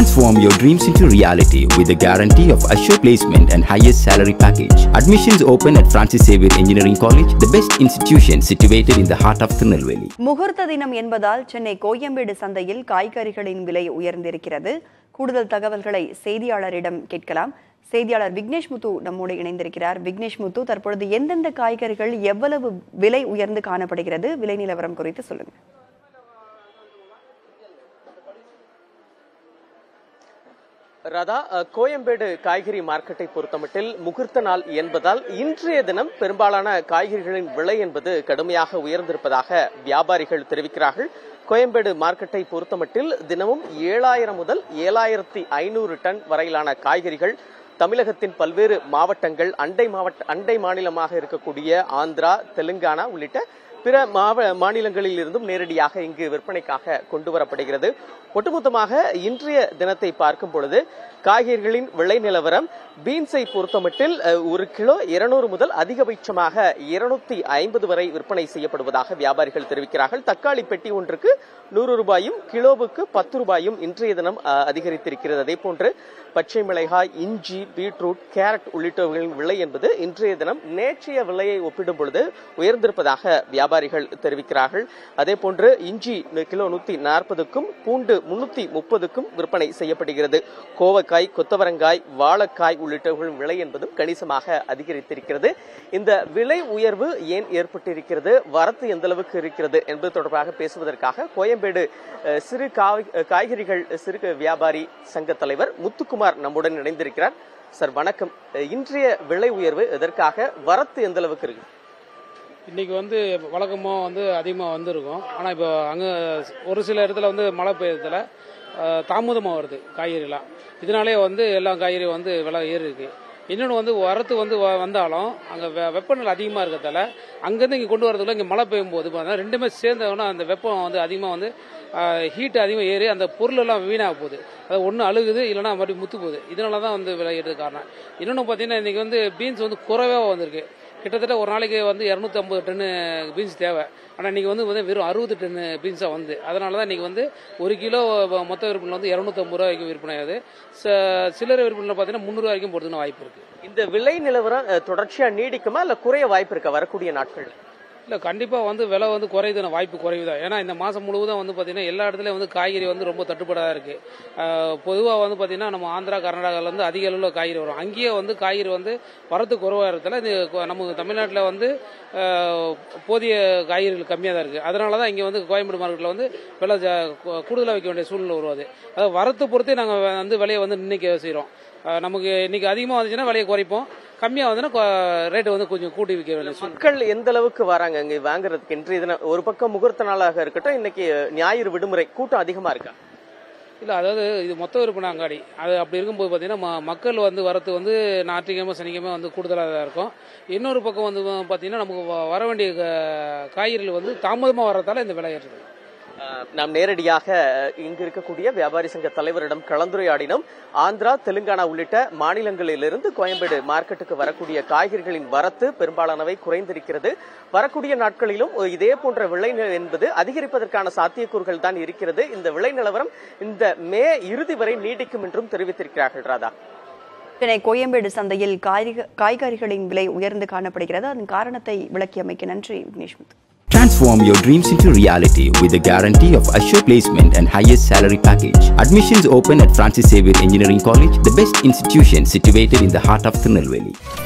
Transform your dreams into reality with the guarantee of assured placement and highest salary package. Admissions open at Francis Xavier Engineering College, the best institution situated in the heart of Tirunelveli. முகூர்த்த தினம் என்பதால் சென்னை கோயம்பேடு சந்தையில் காய்கறிகளின் விலை உயர்ந்திருக்கிறது கூடுதல் தகவல்களை செய்தியாளரிடம் கேட்கலாம் செய்தியாளர் விக்னேஷ் முத்து நம்மோடு இணைந்திருக்கிறார் விக்னேஷ் முத்து தற்பொழுது எந்தெந்த காய்கறிகள் எவ்வளவு விலை உயர்ந்து காணப்படுகிறது விலை நிலவரம் குறித்து சொல்லுங்க ராதா அஹ், கோயம்பேடு காய்கறி மார்க்கெட்டை பொறுத்தமட்டில் முகூர்த்த நாள் என்பதால் இன்றைய தினம் பெரும்பாலான காய்கறிகளின் விலை என்பது கடுமையாக உயர்ந்திருப்பதாக வியாபாரிகள் தெரிவிக்கிறார்கள் கோயம்பேடு மார்க்கெட்டை பொறுத்தமட்டில் தினமும் ஏழாயிரம் முதல் ஏழாயிரத்தி ஐநூறு டன் வரையிலான காய்கறிகள் தமிழகத்தின் பல்வேறு மாவட்டங்கள் அண்டை மாவட்ட அண்டை மாநிலமாக இருக்கக்கூடிய ஆந்திரா தெலுங்கானா உள்ளிட்ட பிற மாவ மாநிலங்களில் இருந்தும் நேரடியாக இங்கு விற்பனைக்காக கொண்டு வரப்படுகிறது ஒட்டுமொத்தமாக இன்றைய தினத்தை பார்க்கும் பொழுது காய்கறிகளின் விலை நிலவரம் பீன்ஸை பொறுத்தமட்டில் அஹ், ஒரு கிலோ இருநூறு முதல் அதிகபட்சமாக இருநூத்தி ஐம்பது வரை விற்பனை செய்யப்படுவதாக வியாபாரிகள் தெரிவிக்கிறார்கள் தக்காளி பெட்டி ஒன்றுக்கு நூறு ரூபாயும் கிலோவுக்கு பத்து ரூபாயும் இன்றைய தினம் அஹ், அதிகரித்திருக்கிறது அதே போன்று பச்சை மிளகாய் இஞ்சி பீட்ரூட் கேரட் உள்ளிட்டவர்களின் விலை என்பது இன்றைய தினம் நேற்றைய விலையை ஒப்பிடும் பொழுது உயர்ந்திருப்பதாக வியாபாரிகள் தெரிவிக்கிறார்கள் அதே போன்று இஞ்சி கிலோ நூத்தி நாற்பதுக்கும் பூண்டு முன்னூத்தி முப்பதுக்கும் விற்பனை செய்யப்படுகிறது கோவக்காய் கொத்தவரங்காய் வாழைக்காய் உள்ளிட்டவர்களின் விலை என்பதும் கணிசமாக அதிகரித்திருக்கிறது இந்த விலை உயர்வு ஏன் ஏற்பட்டிருக்கிறது வரத்து எந்த அளவுக்கு இருக்கிறது என்பது தொடர்பாக பேசுவதற்காக கோயம்பேடு அஹ், சிறு காய்- காய்கறிகள் சிறு வியாபாரி சங்க தலைவர் முத்துக்குமார் நம்முடன் இணைந்திருக்கிறார் சார் வணக்கம் அஹ், இன்றைய விலை உயர்வு எதற்காக வரத்து எந்த அளவுக்கு இருக்கு இன்னைக்கு வந்து வழக்கமாக வந்து அதிகமாக வந்திருக்கும் ஆனால் இப்போ அங்கே ஒரு சில இடத்துல வந்து மழை பெய்யறதுல தாமதமாக வருது காய்கறிலாம் இதனாலே வந்து எல்லா காய்கறி வந்து விலை ஏறி இருக்கு இன்னொன்று வந்து வரத்து வந்து வ- வந்தாலும் அங்கே வெ வெப்பநிலை அதிகமாக இருக்கிறதால அங்கேருந்து இங்கே கொண்டு வரதுக்குள்ள இங்கே மழை பெய்யும் போது பார்த்தா ரெண்டுமே சேர்ந்தவொன்னா அந்த வெப்பம் வந்து அதிகமாக வந்து ஹீட் அதிகமாக ஏறி அந்த பொருள் எல்லாம் வீணாக போகுது அது ஒன்று அழுகுது இல்லைன்னா மறுபடியும் முத்து போகுது இதனால தான் வந்து விலை ஏறது காரணம் இன்னொன்று பார்த்தீங்கன்னா இன்றைக்கி வந்து பீன்ஸ் வந்து குறைவாக வந்திருக்கு கிட்டத்தட்ட ஒரு நாளைக்கு வந்து இரநூத்தி ஐம்பது டன்னு பீன்ஸ் தேவை ஆனால் இன்னைக்கு வந்து வந்து வெறும் அறுபது டன்னு பீன்ஸாக வந்து அதனால தான் இன்னைக்கு வந்து ஒரு கிலோ மொத்த விற்பனை வந்து இரநூத்தம்பது ரூபா வரைக்கும் விற்பனை ஆகுது ச- சில்லறை விற்பனை பார்த்தீங்கன்னா முந்நூறு வரைக்கும் போகிறதுக்கு வாய்ப்பு இருக்கு இந்த விலை நிலவரம் அஹ், தொடர்ச்சியா நீடிக்குமா இல்ல குறைய வாய்ப்பு இருக்கா வரக்கூடிய நாட்கள் இல்லை கண்டிப்பாக வந்து விலை வந்து குறையுதுன்னு வாய்ப்பு குறைவு தான் ஏன்னா இந்த மாதம் முழுவதும் வந்து பார்த்தீங்கன்னா எல்லா இடத்துலையும் வந்து காய்கறி வந்து ரொம்ப தட்டுப்பாடாக இருக்குது பொதுவாக வந்து பார்த்தீங்கன்னா நம்ம ஆந்திரா கர்நாடகாவில் அதிக அளவில் காய்கறி வரும் அங்கேயே வந்து காய்கறி வந்து வரத்து குறைவாக இருக்கிறதுல இது கொ- நமக்கு தமிழ்நாட்டில் வந்து ஆஹ், போதிய காய்கறிகள் கம்மியாக தான் இருக்குது அதனால தான் இங்கே வந்து கோயம்பேடு மார்க்கெட்டில் வந்து விலை கூடுதலாக வைக்க வேண்டிய சூழ்நிலை உருவாது அதாவது வரத்து பொறுத்தே நாங்கள் வந்து விலையை வந்து நிர்ணயிக்க செய்கிறோம் நமக்கு இன்னைக்கு அதிகமாக வந்துச்சுன்னா விலையை குறைப்போம் கம்மியாக வந்துன்னா ரேட்டு வந்து கொஞ்சம் கூட்டி விற்க வேண்டிய சூழ்நிலை மக்கள் எந்த அளவுக்கு வராங்க இங்க வாங்குறதுக்கு இன்றைய தினம் ஒரு பக்கம் முகூர்த்த நாளாக இருக்கட்டும் இன்னைக்கு ஞாயிறு விடுமுறை கூட்டம் அதிகமா இருக்கா இல்லை அதாவது இது மொத்த விற்பனை அங்காடி அது அப்படி இருக்கும்போது பார்த்தீங்கன்னா ம- மக்கள் வந்து வரத்து வந்து ஞாயிற்றுக்கிழமை சனிக்கிழமை வந்து கூடுதலாக தான் இருக்கும் இன்னொரு பக்கம் வந்து பார்த்தீங்கன்னா நமக்கு வ- வர வேண்டிய கா- காய்கறிகள் வந்து தாமதமாக வர்றதால இந்த விலை ஏறுது அஹ், நாம் நேரடியாக இங்கு இருக்கக்கூடிய வியாபாரி சங்க தலைவரிடம் கலந்துரையாடினோம் ஆந்திரா தெலுங்கானா உள்ளிட்ட மாநிலங்களிலிருந்து கோயம்பேடு மார்க்கெட்டுக்கு வரக்கூடிய காய்கறிகளின் வரத்து பெரும்பாலானவை குறைந்திருக்கிறது வரக்கூடிய நாட்களிலும் இதே போன்ற விலை நி- என்பது அதிகரிப்பதற்கான சாத்தியக்கூறுகள் தான் இருக்கிறது இந்த விலை நிலவரம் இந்த மே இறுதி வரை நீடிக்கும் என்றும் தெரிவித்திருக்கிறார்கள் ராதா சென்னை கோயம்பேடு சந்தையில் காய்க- காய்கறிகளின் விலை உயர்ந்து காணப்படுகிறது அதன் காரணத்தை விளக்கியமைக்கு நன்றி விக்னேஷ் முத்து Transform your dreams into reality with the guarantee of assured placement and highest salary package. Admissions open at Francis Xavier Engineering College, the best institution situated in the heart of Tirunelveli.